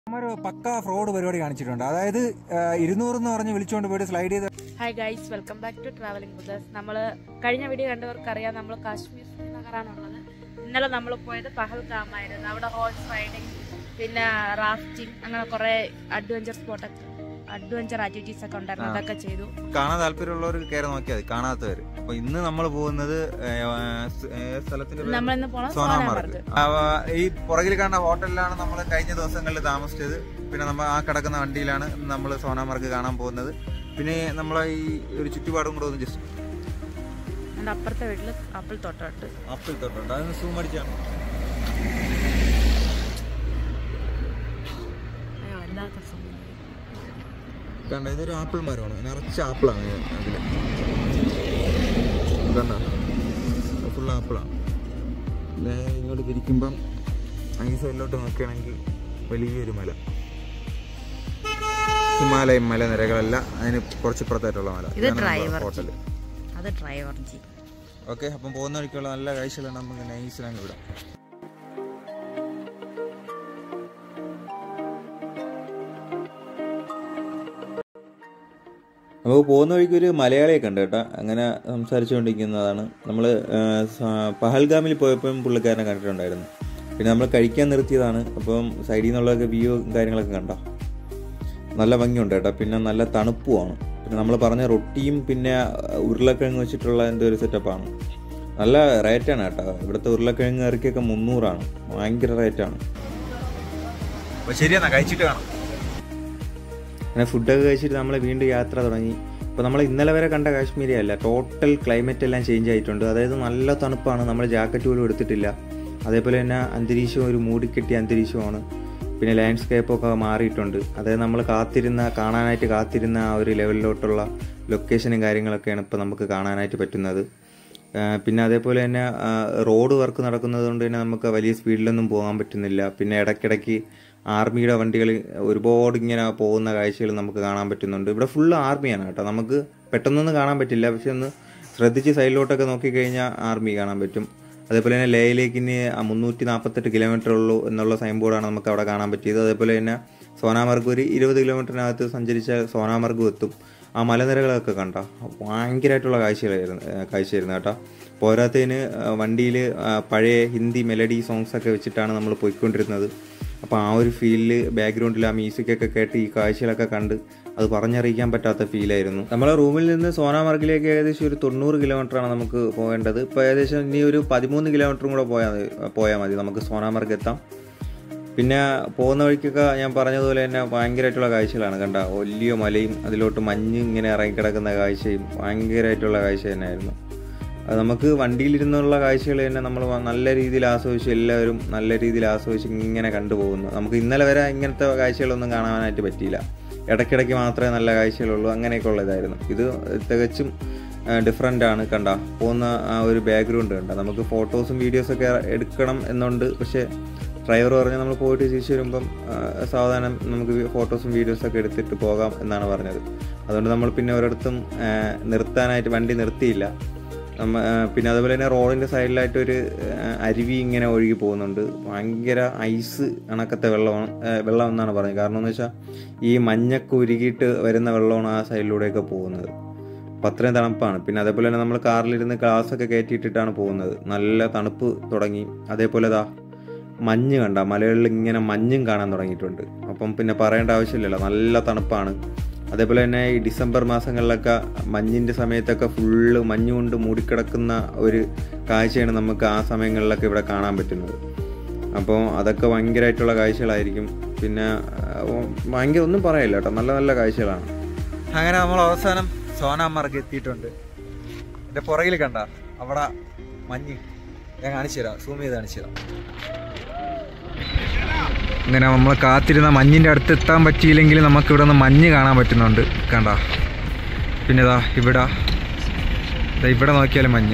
ഒരു പക്ക ഫ്രോഡ് പരിപാടി കാണിച്ചിട്ടുണ്ട് അതായത് ഇരുന്നൂറ് എന്ന് പറഞ്ഞ് വിളിച്ചുകൊണ്ട് പോയിട്ട് സ്ലൈഡ് ചെയ്ത് hi guys welcome back to travelling brothers നമ്മൾ കഴിഞ്ഞ വീഡിയോ കണ്ടവർക്കറിയാം നമ്മൾ കാശ്മീർ ശ്രീനഗറാണുള്ളത് ഇന്നലെ നമ്മൾ പോയത് പഹൽഗാമായിരുന്നു അവിടെ ഹോഴ്സ് റൈഡിങ് പിന്നെ റാഫ്റ്റിംഗ് അങ്ങനെ കുറേ അഡ്വഞ്ചർ സ്പോട്ടൊക്കെ അഡ്വഞ്ചർ ആക്ടിവിറ്റീസ് ഒക്കെ ഉണ്ടായിരുന്നു ആ. അതൊക്കെ ചെയ്തു കാണാൻ താല്പര്യമുള്ളവർ കയറി നോക്കിയാൽ മതി കാണാത്തവര് അപ്പൊ ഇന്ന് നമ്മൾ പോകുന്നത് സ്ഥലത്തിന്റെ പേര് നമ്മളിന്ന് പോണ സോനാമാർഗ് സോനാമാർഗ് ആ, ഈ പുറകിൽ കാണുന്ന ഹോട്ടലിലാണ് നമ്മൾ കഴിഞ്ഞ ദിവസങ്ങളിൽ താമസിച്ചത് പിന്നെ നമ്മൾ ആ കിടക്കുന്ന വണ്ടിയിലാണ് നമ്മൾ സോനാമാർഗ് കാണാൻ പോകുന്നത് പിന്നെ നമ്മളെ ഈ ഒരു ചുറ്റുപാടും കൂടെ ഒന്ന് ജസ്റ്റ് എൻ്റെ അപ്പുറത്തെ വീട്ടിൽ ആപ്പിൾ തോട്ടമുണ്ട് ആപ്പിൾ തൊട്ടുണ്ട് അതൊന്ന് സൂം അടിച്ചാണ് അയ്യോ വല്ലാത്ത സുഖം. കണ്ട ഇതൊരു ആപ്പിൾ മരമാണ് നിറച്ച ആപ്പിളാണ് അതില് കണ്ട ഫുൾ ആപ്പിളാണ് ദേ ഇങ്ങോട്ട് തിരിക്കുമ്പം ഈ സൈഡിലോട്ട് നോക്കുകയാണെങ്കിൽ വലിയൊരു മല ഹിമാലയം മലനിരകളല്ല അതിന് കുറച്ച് ഇപ്പുറത്തായിട്ടുള്ള മല ഇത് ഡ്രൈവർ ഹോട്ടൽ അത് ഡ്രൈവർ ജി ഓക്കെ അപ്പം പോകുന്ന വഴിക്കുള്ള നല്ല കാഴ്ചകളാണ് നമുക്ക് നൈസിലാണ് ഇവിടെ നമുക്ക് പോകുന്ന വഴിക്ക് ഒരു മലയാളിയെ കണ്ടു കേട്ടോ അങ്ങനെ സംസാരിച്ചുകൊണ്ടിരിക്കുന്നതാണ് നമ്മൾ പഹൽഗാമിൽ പോയപ്പോഴും പുള്ളിക്കാരനെ കണ്ടിട്ടുണ്ടായിരുന്നു പിന്നെ നമ്മൾ കഴിക്കാൻ നിർത്തിയതാണ് അപ്പം സൈഡിൽ നിന്നുള്ളതൊക്കെ വ്യൂ കാര്യങ്ങളൊക്കെ കണ്ടോ നല്ല ഭംഗിയുണ്ട് കേട്ടോ പിന്നെ നല്ല തണുപ്പുമാണ് പിന്നെ നമ്മൾ പറഞ്ഞ റൊട്ടിയും പിന്നെ ഉരുളക്കിഴങ്ങ് വെച്ചിട്ടുള്ള എന്തോ ഒരു സെറ്റപ്പാണ് നല്ല റേറ്റാണ് കേട്ടോ ഇവിടുത്തെ ഉരുളക്കിഴങ്ങ് കറിക്കൊക്കെ മുന്നൂറാണ് ഭയങ്കര റേറ്റാണ് ശരിയെന്നാ കഴിച്ചിട്ട് കാണാം അങ്ങനെ ഫുഡൊക്കെ കഴിച്ചിട്ട് നമ്മൾ വീണ്ടും യാത്ര തുടങ്ങി ഇപ്പോൾ നമ്മൾ ഇന്നലെ വരെ കണ്ട കാശ്മീരി അല്ല ടോട്ടൽ ക്ലൈമറ്റ് എല്ലാം ചേഞ്ച് ആയിട്ടുണ്ട് അതായത് നല്ല തണുപ്പാണ് നമ്മൾ ജാക്കറ്റ് പോലും എടുത്തിട്ടില്ല അതേപോലെ തന്നെ അന്തരീക്ഷം ഒരു മൂടിക്കെട്ടിയ അന്തരീക്ഷമാണ് പിന്നെ ലാൻഡ്സ്കേപ്പൊക്കെ മാറിയിട്ടുണ്ട് അതായത് നമ്മൾ കാത്തിരുന്ന കാണാനായിട്ട് കാത്തിരുന്ന ആ ഒരു ലെവലിലോട്ടുള്ള ലൊക്കേഷനും കാര്യങ്ങളൊക്കെയാണ് ഇപ്പോൾ നമുക്ക് കാണാനായിട്ട് പറ്റുന്നത് ആ, പിന്നെ അതേപോലെ തന്നെ ആ, റോഡ് വർക്ക് നടക്കുന്നത് കൊണ്ട് തന്നെ നമുക്ക് വലിയ സ്പീഡിലൊന്നും പോകാൻ പറ്റുന്നില്ല പിന്നെ ഇടയ്ക്കിടയ്ക്ക് ആർമിയുടെ വണ്ടികൾ ഒരുപാട് ഇങ്ങനെ പോകുന്ന കാഴ്ചകൾ നമുക്ക് കാണാൻ പറ്റുന്നുണ്ട് ഇവിടെ ഫുള്ള് ആർമിയാണ് കേട്ടോ നമുക്ക് പെട്ടെന്നൊന്നും കാണാൻ പറ്റില്ല പക്ഷെ ഒന്ന് ശ്രദ്ധിച്ച് സൈഡിലോട്ടൊക്കെ നോക്കിക്കഴിഞ്ഞാൽ ആർമി കാണാൻ പറ്റും അതേപോലെ തന്നെ ലേയിലേക്ക് ഇനി മുന്നൂറ്റി നാൽപ്പത്തെട്ട് കിലോമീറ്റർ ഉള്ളൂ എന്നുള്ള സൈൻ ബോർഡാണ് നമുക്ക് അവിടെ കാണാൻ പറ്റിയത് അതേപോലെ തന്നെ സോനാമർഗ് ഒരു ഇരുപത് കിലോമീറ്ററിനകത്ത് സഞ്ചരിച്ചാൽ സോനാമർഗ് എത്തും ആ മലനിരകളൊക്കെ കണ്ട ഭയങ്കരമായിട്ടുള്ള കാഴ്ചകളായിരുന്നു ഏഹ് കാഴ്ചയായിരുന്നു കേട്ടോ പോരാത്തതിന് വണ്ടിയിൽ പഴയ ഹിന്ദി മെലഡി സോങ്സ് ഒക്കെ വെച്ചിട്ടാണ് നമ്മൾ പോയിക്കൊണ്ടിരുന്നത് അപ്പോൾ ആ ഒരു ഫീലിൽ ബാക്ക്ഗ്രൗണ്ടിൽ ആ മ്യൂസിക്കൊക്കെ കേട്ട് ഈ കാഴ്ചകളൊക്കെ കണ്ട് അത് പറഞ്ഞറിയിക്കാൻ പറ്റാത്ത ഫീലായിരുന്നു നമ്മളെ റൂമിൽ നിന്ന് സോനാമാർഗിലേക്ക് ഏകദേശം ഒരു തൊണ്ണൂറ് കിലോമീറ്ററാണ് നമുക്ക് പോകേണ്ടത് ഇപ്പോൾ ഏകദേശം ഇനി ഒരു പതിമൂന്ന് കിലോമീറ്ററും കൂടെ പോയാൽ മതി പോയാൽ മതി നമുക്ക് സോനാമാർഗ് എത്താം പിന്നെ പോകുന്ന വഴിക്കൊക്കെ ഞാൻ പറഞ്ഞതുപോലെ തന്നെ ഭയങ്കരമായിട്ടുള്ള കാഴ്ചകളാണ് കണ്ട വലിയ മലയും അതിലോട്ട് മഞ്ഞ് ഇങ്ങനെ ഇറങ്ങിക്കിടക്കുന്ന കാഴ്ചയും ഭയങ്കരമായിട്ടുള്ള കാഴ്ച തന്നെയായിരുന്നു അത് നമുക്ക് വണ്ടിയിലിരുന്നുള്ള കാഴ്ചകൾ തന്നെ നമ്മൾ നല്ല രീതിയിൽ ആസ്വദിച്ച് എല്ലാവരും നല്ല രീതിയിൽ ആസ്വദിച്ച് ഇങ്ങനെ കണ്ടുപോകുന്നു നമുക്ക് ഇന്നലെ വരെ ഇങ്ങനത്തെ കാഴ്ചകളൊന്നും കാണാനായിട്ട് പറ്റിയില്ല ഇടയ്ക്കിടയ്ക്ക് മാത്രമേ നല്ല കാഴ്ചകളുള്ളൂ അങ്ങനെയൊക്കെ ഉള്ളതായിരുന്നു ഇത് തികച്ചും ഡിഫറെൻ്റ് ആണ് കണ്ട പോകുന്ന ആ ഒരു ബാക്ക്ഗ്രൗണ്ട് കണ്ട നമുക്ക് ഫോട്ടോസും വീഡിയോസൊക്കെ എടുക്കണം എന്നുണ്ട് പക്ഷേ ഡ്രൈവർ പറഞ്ഞ് നമ്മൾ പോയിട്ട് തിരിച്ചു വരുമ്പം ആ, സാവധാനം നമുക്ക് ഫോട്ടോസും വീഡിയോസും ഒക്കെ എടുത്തിട്ട് പോകാം എന്നാണ് പറഞ്ഞത് അതുകൊണ്ട് നമ്മൾ പിന്നെ ഒരിടത്തും ആ, നിർത്താനായിട്ട് വണ്ടി നിർത്തിയില്ല നമ്മ ആ, പിന്നെ അതുപോലെ തന്നെ റോഡിൻ്റെ സൈഡിലായിട്ട് ഒരു ആ, അരുവി ഇങ്ങനെ ഒഴുകി പോകുന്നുണ്ട് ഭയങ്കര ഐസ് കണക്കത്തെ വെള്ളമാണ് ആ, വെള്ളം എന്നാണ് പറഞ്ഞത് കാരണം എന്ന് വെച്ചാൽ ഈ മഞ്ഞൊക്കെ ഉരുകിയിട്ട് വരുന്ന വെള്ളമാണ് ആ സൈഡിലൂടെയൊക്കെ പോകുന്നത് അപ്പം അത്രയും തണുപ്പാണ് പിന്നെ അതേപോലെ തന്നെ നമ്മൾ കാറിലിരുന്ന് ഗ്ലാസ്സൊക്കെ കയറ്റിയിട്ടിട്ടാണ് പോകുന്നത് നല്ല തണുപ്പ് തുടങ്ങി അതേപോലെ ദാ മഞ്ഞ് കണ്ട മലകളിൽ ഇങ്ങനെ മഞ്ഞും കാണാൻ തുടങ്ങിയിട്ടുണ്ട് അപ്പം പിന്നെ പറയേണ്ട ആവശ്യമില്ലല്ലോ നല്ല തണുപ്പാണ് അതേപോലെ തന്നെ ഈ ഡിസംബർ മാസങ്ങളിലൊക്കെ മഞ്ഞിൻ്റെ സമയത്തൊക്കെ ഫുള്ള് മഞ്ഞ് കൊണ്ട് മൂടിക്കിടക്കുന്ന ഒരു കാഴ്ചയാണ് നമുക്ക് ആ സമയങ്ങളിലൊക്കെ ഇവിടെ കാണാൻ പറ്റുന്നത് അപ്പോൾ അതൊക്കെ ഭയങ്കരമായിട്ടുള്ള കാഴ്ചകളായിരിക്കും പിന്നെ ആ, ഭയങ്കര ഒന്നും പറയില്ല കേട്ടോ നല്ല നല്ല കാഴ്ചകളാണ് അങ്ങനെ നമ്മൾ അവസാനം സോനാമാർഗ് എത്തിയിട്ടുണ്ട് എൻ്റെ പുറകിൽ കണ്ട അവിടെ മഞ്ഞ് ഞാൻ കാണിച്ചു തരാം സൂം ചെയ്ത് കാണിച്ചു തരാം അങ്ങനെ നമ്മൾ കാത്തിരുന്ന മഞ്ഞിൻ്റെ അടുത്ത് എത്താൻ പറ്റിയില്ലെങ്കിൽ നമുക്ക് ഇവിടെ നിന്ന് മഞ്ഞ് കാണാൻ പറ്റുന്നുണ്ട് കണ്ട പിന്നെ ഇതാ ഇവിടെ ദാ ഇവിടെ നോക്കിയാലും മഞ്ഞ്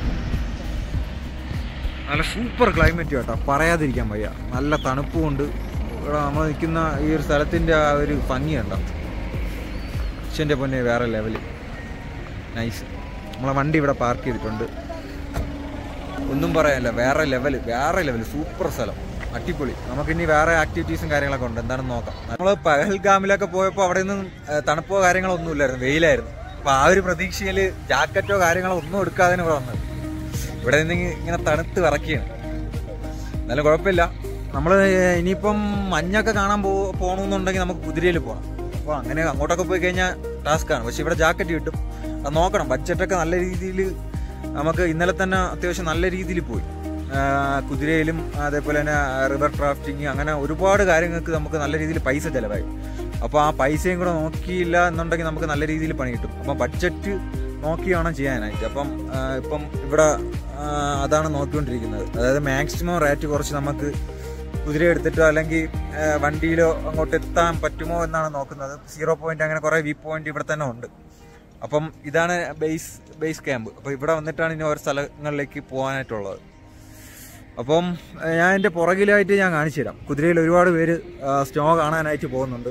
നല്ല സൂപ്പർ ക്ലൈമറ്റ് കേട്ടോ പറയാതിരിക്കാൻ വയ്യ നല്ല തണുപ്പുമുണ്ട് ഇവിടെ നമ്മൾ നിൽക്കുന്ന ഈ ഒരു സ്ഥലത്തിൻ്റെ ആ ഒരു ഭംഗി കണ്ടോ അച്ഛൻ്റെ പൊന്നെ വേറെ ലെവല് നൈസ് നമ്മളെ വണ്ടി ഇവിടെ പാർക്ക് ചെയ്തിട്ടുണ്ട് ഒന്നും പറയാനില്ല വേറെ ലെവല് വേറെ ലെവല് സൂപ്പർ സ്ഥലം അടിപൊളി നമുക്കിനി വേറെ ആക്ടിവിറ്റീസും കാര്യങ്ങളൊക്കെ ഉണ്ട് എന്താണെന്ന് നോക്കാം നമ്മൾ പഹൽഗാമിലൊക്കെ പോയപ്പോൾ അവിടെ നിന്ന് തണുപ്പോ കാര്യങ്ങളോ ഒന്നും ഇല്ലായിരുന്നു വെയിലായിരുന്നു അപ്പൊ ആ ഒരു പ്രതീക്ഷയിൽ ജാക്കറ്റോ കാര്യങ്ങളോ ഒന്നും എടുക്കാതെ ഇവിടെ വന്നത് ഇവിടെ നിന്ന് ഇങ്ങനെ തണുത്ത് വിറക്കുകയാണ് എന്നാലും കുഴപ്പമില്ല നമ്മൾ ഇനിയിപ്പം മഞ്ഞൊക്കെ കാണാൻ പോ പോകണമെന്നുണ്ടെങ്കിൽ നമുക്ക് കുതിരയിൽ പോകണം അപ്പോൾ അങ്ങനെ അങ്ങോട്ടൊക്കെ പോയി കഴിഞ്ഞാൽ ടാസ്ക്കാണ് പക്ഷെ ഇവിടെ ജാക്കറ്റ് കിട്ടും അത് നോക്കണം ബഡ്ജറ്റൊക്കെ നല്ല രീതിയിൽ നമുക്ക് ഇന്നലെ തന്നെ അത്യാവശ്യം നല്ല രീതിയിൽ പോയി ആ, കുതിരയിലും അതേപോലെ തന്നെ റിവർ ക്രാഫ്റ്റിംഗ് അങ്ങനെ ഒരുപാട് കാര്യങ്ങൾക്ക് നമുക്ക് നല്ല രീതിയിൽ പൈസ ചിലവായി അപ്പോൾ ആ പൈസയും കൂടെ നോക്കിയില്ല എന്നുണ്ടെങ്കിൽ നമുക്ക് നല്ല രീതിയിൽ പണി കിട്ടും അപ്പം ബഡ്ജറ്റ് നോക്കി വേണം ചെയ്യാനായിട്ട് അപ്പം ആ, ഇപ്പം ഇവിടെ ആ, അതാണ് നോക്കിക്കൊണ്ടിരിക്കുന്നത് അതായത് മാക്സിമം റേറ്റ് കുറച്ച് നമുക്ക് കുതിര എടുത്തിട്ടോ അല്ലെങ്കിൽ ആ, വണ്ടിയിലോ അങ്ങോട്ട് എത്താൻ പറ്റുമോ എന്നാണ് നോക്കുന്നത് സീറോ പോയിന്റ് അങ്ങനെ കുറേ വ്യൂ പോയിന്റ് ഇവിടെ തന്നെ ഉണ്ട് അപ്പം ഇതാണ് ബേസ് ബേസ് ക്യാമ്പ് അപ്പോൾ ഇവിടെ വന്നിട്ടാണ് ഇനി ഓരോ സ്ഥലങ്ങളിലേക്ക് പോകാനായിട്ടുള്ളത് അപ്പം ആ, ഞാൻ എൻ്റെ പുറകിലായിട്ട് ഞാൻ കാണിച്ചു തരാം കുതിരയിൽ ഒരുപാട് പേര് സ്നോ കാണാനായിട്ട് പോകുന്നുണ്ട്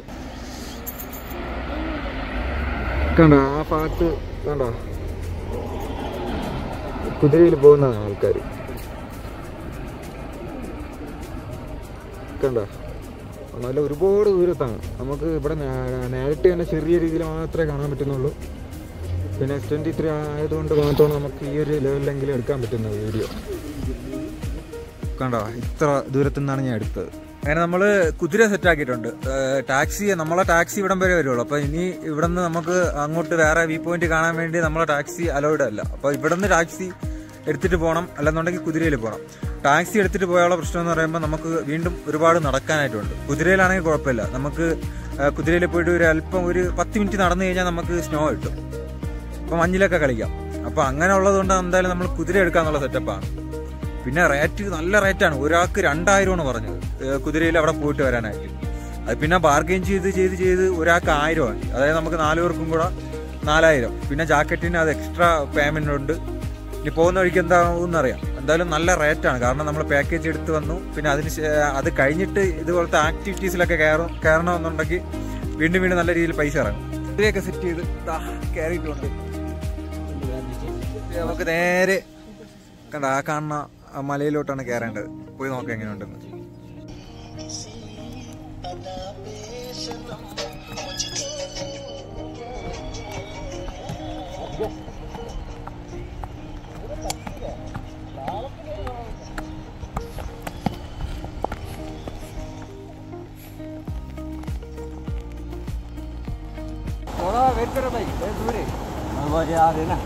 കണ്ടോ ആ ഭാഗത്ത് കണ്ടോ കുതിരയിൽ പോകുന്ന ആൾക്കാർ കണ്ടോ നല്ല ഒരുപാട് ദൂരത്താണ് നമുക്ക് ഇവിടെ നേ- നേരിട്ട് തന്നെ ചെറിയ രീതിയിൽ മാത്രമേ കാണാൻ പറ്റുന്നുള്ളൂ പിന്നെ എസ് ട്വൻറ്റി ത്രീ ആയതുകൊണ്ട് മാത്രമാണ് നമുക്ക് ഈ ഒരു ലെവലിലെങ്കിലും എടുക്കാൻ പറ്റുന്നത് വീഡിയോ കണ്ടോ ഇത്ര ദൂരത്തു നിന്നാണ് ഞാൻ എടുത്തത് അങ്ങനെ നമ്മൾ കുതിര സെറ്റ് ആക്കിയിട്ടുണ്ട് ഏഹ് ടാക്സി നമ്മളെ ടാക്സി ഇവിടം വരെ വരുള്ളൂ അപ്പോൾ ഇനി ഇവിടെ നിന്ന് നമുക്ക് അങ്ങോട്ട് വേറെ വ്യൂ പോയിന്റ് കാണാൻ വേണ്ടി നമ്മളെ ടാക്സി അലൗഡ് അല്ല അപ്പോൾ ഇവിടെ നിന്ന് ടാക്സി എടുത്തിട്ട് പോകണം അല്ലെന്നുണ്ടെങ്കിൽ കുതിരയിൽ പോകണം ടാക്സി എടുത്തിട്ട് പോയാലുള്ള പ്രശ്നം എന്ന് പറയുമ്പോൾ നമുക്ക് വീണ്ടും ഒരുപാട് നടക്കാനായിട്ടുണ്ട് കുതിരയിലാണെങ്കിൽ കുഴപ്പമില്ല നമുക്ക് കുതിരയിൽ പോയിട്ട് ഒരു അല്പം ഒരു പത്ത് മിനിറ്റ് നടന്നു കഴിഞ്ഞാൽ നമുക്ക് സ്നോ കിട്ടും അപ്പോൾ മഞ്ഞിലൊക്കെ കളിക്കാം അപ്പോൾ അങ്ങനെ ഉള്ളതുകൊണ്ട് എന്തായാലും നമ്മൾ കുതിര എടുക്കാന്നുള്ള സെറ്റപ്പാണ് പിന്നെ റേറ്റ് നല്ല റേറ്റാണ് ഒരാൾക്ക് രണ്ടായിരമാണ് പറഞ്ഞത് ഏഹ് കുതിരയിൽ അവിടെ പോയിട്ട് വരാനായിട്ട് അത് പിന്നെ ബാർഗെയിൻ ചെയ്ത് ചെയ്ത് ചെയ്ത് ഒരാൾക്ക് ആയിരമാണ് അതായത് നമുക്ക് നാല് പേർക്കും കൂടെ നാലായിരം പിന്നെ ജാക്കറ്റിന് അത് എക്സ്ട്രാ പേയ്മെന്റ് ഉണ്ട് ഇനി പോകുന്ന വഴിക്ക് എന്താവും അറിയാം എന്തായാലും നല്ല റേറ്റാണ് കാരണം നമ്മൾ പാക്കേജ് എടുത്ത് വന്നു പിന്നെ അതിന് ശേ- അത് കഴിഞ്ഞിട്ട് ഇതുപോലത്തെ ആക്ടിവിറ്റീസിലൊക്കെ കയറും കയറണമെന്നുണ്ടെങ്കിൽ വീണ്ടും വീണ്ടും നല്ല രീതിയിൽ പൈസ ഇറങ്ങും കുതിരയൊക്കെ സെറ്റ് ചെയ്ത് ദാ കയറിയിട്ടുണ്ട് ഇനി നമുക്ക് നേരെ കണ്ട ആ കാണുന്ന ആ മലയിലോട്ടാണ് കയറേണ്ടത് പോയി നോക്കാം എങ്ങനെയുണ്ടെന്ന് वेट करो भाई दूर है आ रहे ना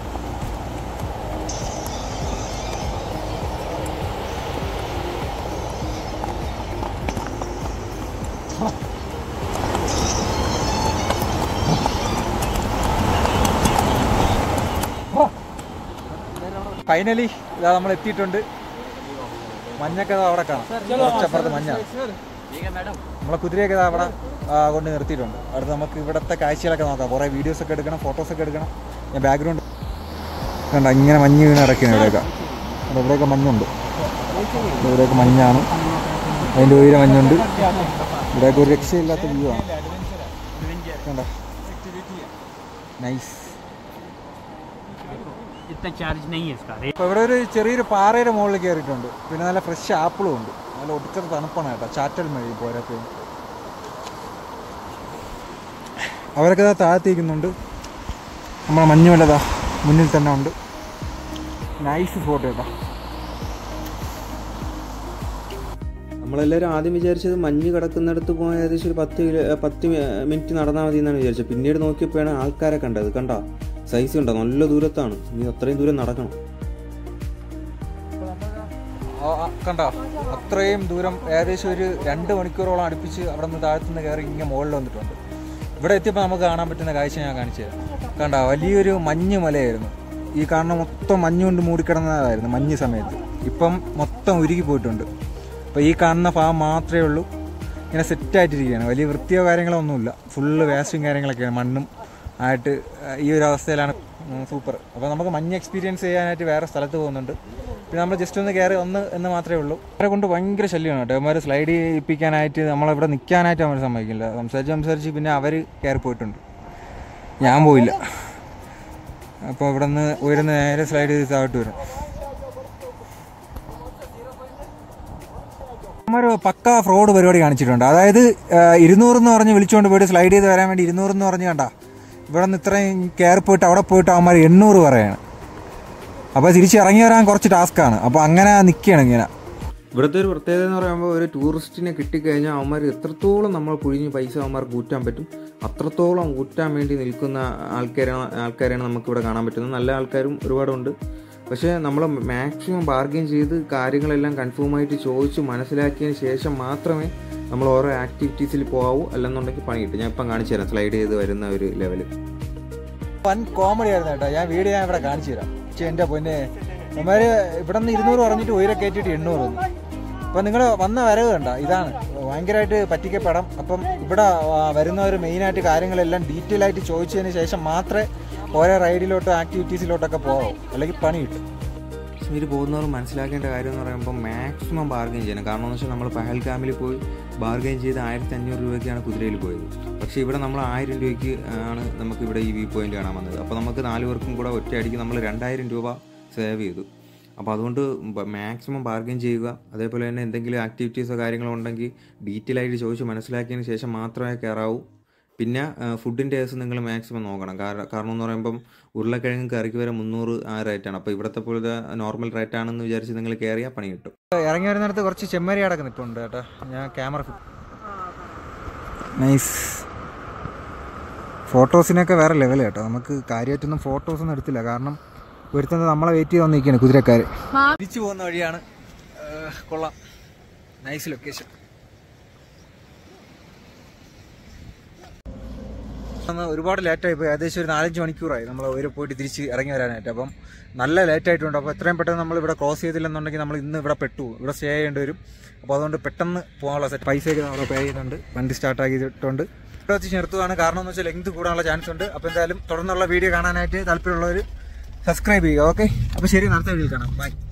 ഫൈനലി ഇതാ നമ്മൾ എത്തിയിട്ടുണ്ട് മഞ്ഞൊക്കെ ദാ അവിടെ കാണാം കുറച്ചപ്പുറത്ത് മഞ്ഞാണ് നമ്മളെ കുതിരയൊക്കെ ദാ അവിടെ ആ, കൊണ്ട് നിർത്തിയിട്ടുണ്ട് അടുത്ത് നമുക്ക് ഇവിടുത്തെ കാഴ്ചകളൊക്കെ നോക്കാം കുറേ വീഡിയോസ് ഒക്കെ എടുക്കണം ഫോട്ടോസ് ഒക്കെ എടുക്കണം ഞാൻ ബാക്ക്ഗ്രൗണ്ട് കണ്ട ഇങ്ങനെ മഞ്ഞ് വീണ് കിടക്കുകയാണ് ഇവിടെയൊക്കെ അവിടെ ഇവിടെയൊക്കെ മഞ്ഞുണ്ട് ഇവിടെയൊക്കെ മഞ്ഞാണ് അതിൻ്റെ ഉയര മഞ്ഞുണ്ട് ഇവിടെയൊക്കെ ഒരു രക്ഷയില്ലാത്ത വ്യൂ ആണ് കണ്ട നൈസ് इतना चार्ज नहीं है इसका അപ്പോൾ ഇവിടെ ഒരു ചെറിയൊരു പാറയുടെ മുകളിൽ കയറിയിട്ടുണ്ട് പിന്നെ നല്ല ഫ്രഷ് ആപ്പിളും ഉണ്ട് നല്ല ഒടുക്കത്തെ തണുപ്പാണ് കേട്ടോ ചാറ്റൽ മഴ പോരപ്പോഴും അവരൊക്കെ ഇതാ താഴ്ത്തിരിക്കുന്നുണ്ട് നമ്മളെ മഞ്ഞുമല്ലതാ മുന്നിൽ തന്നെ ഉണ്ട് നൈസ് ഫോട്ടോ കേട്ടോ നമ്മളെല്ലാവരും ആദ്യം വിചാരിച്ചത് മഞ്ഞ് കിടക്കുന്നിടത്ത് പോകാൻ ഏകദേശം ഒരു പത്ത് കിലോ പത്ത് മിനിറ്റ് നടന്നാൽ മതി എന്നാണ് വിചാരിച്ചത് പിന്നീട് നോക്കിയപ്പോഴാണ് ആൾക്കാരെ കണ്ടത് കണ്ട സൈസ് ഉണ്ടോ നല്ല ദൂരത്താണ് ഇനി അത്രയും ദൂരം നടക്കണം കണ്ടോ അത്രയും ദൂരം ഏകദേശം ഒരു രണ്ട് മണിക്കൂറോളം അടുപ്പിച്ച് അവിടെ നിന്ന് താഴത്തുനിന്ന് കയറി ഇങ്ങനെ മുകളിൽ വന്നിട്ടുണ്ട് ഇവിടെ എത്തിയപ്പോൾ നമുക്ക് കാണാൻ പറ്റുന്ന കാഴ്ച ഞാൻ കാണിച്ചു തരാം കണ്ട വലിയൊരു മഞ്ഞ് മലയായിരുന്നു ഈ കാണുന്ന മൊത്തം മഞ്ഞ് കൊണ്ട് മൂടിക്കിടന്നതായിരുന്നു മഞ്ഞ് സമയത്ത് ഇപ്പം മൊത്തം ഉരുകി പോയിട്ടുണ്ട് അപ്പോൾ ഈ കാണുന്ന ഭാഗം മാത്രമേ ഉള്ളൂ ഇങ്ങനെ സെറ്റായിട്ടിരിക്കുകയാണ് വലിയ വൃത്തിയോ കാര്യങ്ങളോ ഒന്നുമില്ല ഫുള്ള് വേസ്റ്റും കാര്യങ്ങളൊക്കെയാണ് മണ്ണും ആയിട്ട് ആ, ഈ ഒരു അവസ്ഥയിലാണ് സൂപ്പർ അപ്പോൾ നമുക്ക് മഞ്ഞ് എക്സ്പീരിയൻസ് ചെയ്യാനായിട്ട് വേറെ സ്ഥലത്ത് പോകുന്നുണ്ട് പിന്നെ നമ്മൾ ജസ്റ്റ് ഒന്ന് കയറി ഒന്ന് എന്ന് മാത്രമേ ഉള്ളൂ അവരെ കൊണ്ട് ഭയങ്കര ശല്യമാണ് കേട്ടോ അവന്മാർ സ്ലൈഡ് ചെയ്യിപ്പിക്കാനായിട്ട് നമ്മളിവിടെ നിൽക്കാനായിട്ട് അവർ സമ്മതിക്കില്ല സംസാരിച്ച് സംസാരിച്ച് പിന്നെ അവർ കയറി പോയിട്ടുണ്ട് ഞാൻ പോയില്ല അപ്പോൾ ഇവിടെ നിന്ന് ഉയരുന്ന നേരെ സ്ലൈഡ് ചെയ്ത് താഴോട്ട് വരും ഒരു പക്ക ഫ്രോഡ് പരിപാടി കാണിച്ചിട്ടുണ്ട് അതായത് ഇരുന്നൂറ് എന്ന് പറഞ്ഞ് വിളിച്ചുകൊണ്ട് പോയിട്ട് സ്ലൈഡ് ചെയ്ത് വരാൻ വേണ്ടി ഇരുന്നൂറ് എന്ന് പറഞ്ഞ് കണ്ട ഇവിടെ നിന്ന് ഇത്രയും കയറി പോയിട്ട് അവിടെ പോയിട്ട് അവന്മാർ എണ്ണൂറ് പറയാണ് അപ്പോൾ തിരിച്ച് ഇറങ്ങി വരാൻ കുറച്ച് ടാസ്ക്കാണ് അപ്പോൾ അങ്ങനെ നിൽക്കുകയാണ് ഇങ്ങനെ ഇവിടുത്തെ ഒരു പ്രത്യേകത എന്ന് പറയുമ്പോൾ ഒരു ടൂറിസ്റ്റിനെ കിട്ടിക്കഴിഞ്ഞാൽ അവന്മാർ എത്രത്തോളം നമ്മൾ കുഴിഞ്ഞ് പൈസ അവന്മാർക്ക് ഊറ്റാൻ പറ്റും അത്രത്തോളം ഊറ്റാൻ വേണ്ടി നിൽക്കുന്ന ആൾക്കാരാണ് ആൾക്കാരെയാണ് നമുക്കിവിടെ കാണാൻ പറ്റുന്നത് നല്ല ആൾക്കാരും ഒരുപാടുണ്ട് പക്ഷേ നമ്മൾ മാക്സിമം ബാർഗെയിൻ ചെയ്ത് കാര്യങ്ങളെല്ലാം കൺഫേം ആയിട്ട് ചോദിച്ച് മനസ്സിലാക്കിയതിന് ശേഷം മാത്രമേ നമ്മൾ ഓരോ ആക്ടിവിറ്റീസിൽ പോകാവൂ അല്ലെന്നുണ്ടെങ്കിൽ പണി കിട്ടും ഞാൻ ഇപ്പം കാണിച്ചു തരാം സ്ലൈഡ് ചെയ്ത് വരുന്ന ഒരു ലെവൽ വൻ കോമഡി ആയിരുന്നു കേട്ടോ ഞാൻ വീഡിയോ ഞാൻ ഇവിടെ കാണിച്ചു തരാം പക്ഷേ എൻ്റെ പൊന്നെ അവന്മാർ ഇവിടെ നിന്ന് ഇരുന്നൂറ് പറഞ്ഞിട്ട് ഉയരെ കയറ്റിയിട്ട് എണ്ണൂറ് തന്നു അപ്പം നിങ്ങൾ വന്ന വരവ് കണ്ട ഇതാണ് ഭയങ്കരമായിട്ട് പറ്റിക്കപ്പെടാം അപ്പം ഇവിടെ വരുന്നവർ മെയിനായിട്ട് കാര്യങ്ങളെല്ലാം ഡീറ്റെയിൽ ആയിട്ട് ചോദിച്ചതിന് ശേഷം മാത്രമേ ഓരോ റൈഡിലോട്ടോ ആക്ടിവിറ്റീസിലോട്ടൊക്കെ പോകാവൂ അല്ലെങ്കിൽ പണി കിട്ടും കാശ്മീർ പോകുന്നവർ മനസ്സിലാക്കേണ്ട കാര്യം എന്ന് പറയുമ്പോൾ മാക്സിമം ബാർഗെയിൻ ചെയ്യണം കാരണം എന്ന് വെച്ചാൽ നമ്മൾ പഹൽഗാമിൽ പോയി ബാർഗെയിൻ ചെയ്ത് ആയിരത്തി അഞ്ഞൂറ് രൂപയ്ക്കാണ് കുതിരയിൽ പോയത് പക്ഷേ ഇവിടെ നമ്മൾ ആയിരം രൂപയ്ക്ക് ആണ് നമുക്ക് ഇവിടെ ഈ വ്യൂ പോയിന്റ് കാണാൻ വന്നത് അപ്പോൾ നമുക്ക് നാല് പേർക്കും കൂടെ ഒറ്റയടിക്ക് നമ്മൾ രണ്ടായിരം രൂപ സേവ് ചെയ്തു അപ്പോൾ അതുകൊണ്ട് മാക്സിമം ബാർഗെയിൻ ചെയ്യുക അതേപോലെ തന്നെ എന്തെങ്കിലും ആക്ടിവിറ്റീസോ കാര്യങ്ങളോ ഉണ്ടെങ്കിൽ ഡീറ്റെയിൽ ആയിട്ട് ചോദിച്ച് മനസ്സിലാക്കിയതിന് ശേഷം മാത്രമേ കയറാവൂ പിന്നെ ഫുഡിൻ്റെ കേസ് നിങ്ങൾ മാക്സിമം നോക്കണം കാരണം കാരണം എന്ന് പറയുമ്പം ഉരുളക്കിഴങ്ങ് കറിക്ക് വരെ മുന്നൂറ് ആ റേറ്റാണ് അപ്പോൾ ഇവിടുത്തെ പോലത്തെ നോർമൽ റേറ്റ് ആണെന്ന് വിചാരിച്ച് നിങ്ങൾ കയറിയാൽ പണി കിട്ടും ഇറങ്ങി വരുന്നിടത്ത് കുറച്ച് ചെമ്മരി അടക്കം നിൽപ്പുണ്ട് കേട്ടോ ഞാൻ ക്യാമറ നൈസ് ഫോട്ടോസിനൊക്കെ വേറെ ലെവൽ കേട്ടോ നമുക്ക് കാര്യമായിട്ടൊന്നും ഫോട്ടോസൊന്നും എടുത്തില്ല കാരണം ഒരുത്തന്നെ നമ്മളെ വെയിറ്റ് ചെയ്ത് വന്നിരിക്കുകയാണ് കുതിരക്കാർ തിരിച്ചു പോകുന്ന വഴിയാണ് ഏഹ്, കൊള്ളാം നൈസ് ലൊക്കേഷൻ ഒരുപാട് ലേറ്റായി പോയി ഏകദേശം ഒരു നാലഞ്ച് മണിക്കൂറായി നമ്മൾ ഒരു പോയിട്ട് തിരിച്ച് ഇറങ്ങി വരാനായിട്ട് അപ്പം നല്ല ലേറ്റ് ആയിട്ടുണ്ട് അപ്പോൾ എത്രയും പെട്ടെന്ന് നമ്മൾ ഇവിടെ ക്രോസ് ചെയ്തില്ലെന്നുണ്ടെങ്കിൽ നമ്മൾ ഇന്ന് ഇവിടെ പെട്ടു പോകും. ഇവിടെ സ്റ്റേ ചെയ്യേണ്ടി വരും അപ്പോൾ അതുകൊണ്ട് പെട്ടെന്ന് പോകാനുള്ള സെറ്റ് പൈസയൊക്കെ നമ്മൾ പേ ചെയ്യുന്നുണ്ട് വണ്ടി സ്റ്റാർട്ട് ആക്കിയിട്ടുണ്ട് ഇവിടെ വെച്ച് നിർത്തുകയാണ് കാരണം എന്ന് വെച്ചാൽ ലെങ്ത് കൂടാനുള്ള ചാൻസ് ഉണ്ട് അപ്പോൾ എന്തായാലും തുടർന്നുള്ള വീഡിയോ കാണാനായിട്ട് താല്പര്യമുള്ളവർ സബ്സ്ക്രൈബ് ചെയ്യുക ഓക്കെ അപ്പോൾ ശരി അടുത്ത വീഡിയോ കാണാം ബൈ